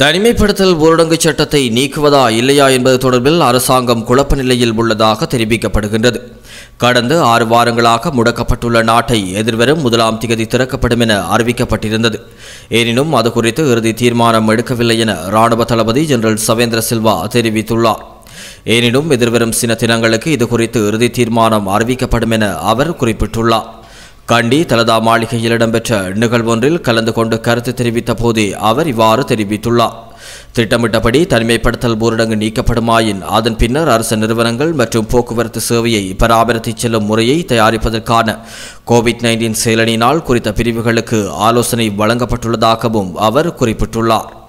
தனிமைப்படுத்தல் ஊரடங்கு சட்டத்தை நீக்குவதா இல்லையா என்பது தொடர்பில் அரசாங்கம் குழப்ப நிலையில் உள்ளதாக தெரிவிக்கப்படுகின்றது கடந்த ஆறு வாரங்களாக முடக்கப்பட்டுள்ள நாட்டை எதிர்வரும் முதலாம் திகதி திறக்கப்படும் என அறிவிக்கப்பட்டிருந்தது எனினும் அது குறித்து இறுதி தீர்மானம் எடுக்கவில்லை என இராணுவ தளபதி ஜெனரல் சவேந்திர சில்வா தெரிவித்துள்ளார் எனினும் எதிர்வரும் சில தினங்களுக்கு இது குறித்து இறுதி தீர்மானம் அறிவிக்கப்படும் என அவர் குறிப்பிட்டுள்ளார் கண்டி தலதா மாளிகையில் இடம்பெற்ற நிகழ்வொன்றில் கலந்து கொண்டு கருத்து தெரிவித்த போதே அவர் இவ்வாறு தெரிவித்துள்ளார் திட்டமிட்டபடி தனிமைப்படுத்தல் ஊரடங்கு நீக்கப்படுமாயின் அதன் பின்னர் அரசு நிறுவனங்கள் மற்றும் போக்குவரத்து சேவையை பராமரித்து செல்லும் முறையை தயாரிப்பதற்கான கோவிட் நைன்டீன் செயலணியினால் குறித்த பிரிவுகளுக்கு ஆலோசனை வழங்கப்பட்டுள்ளதாகவும் அவர் குறிப்பிட்டுள்ளார்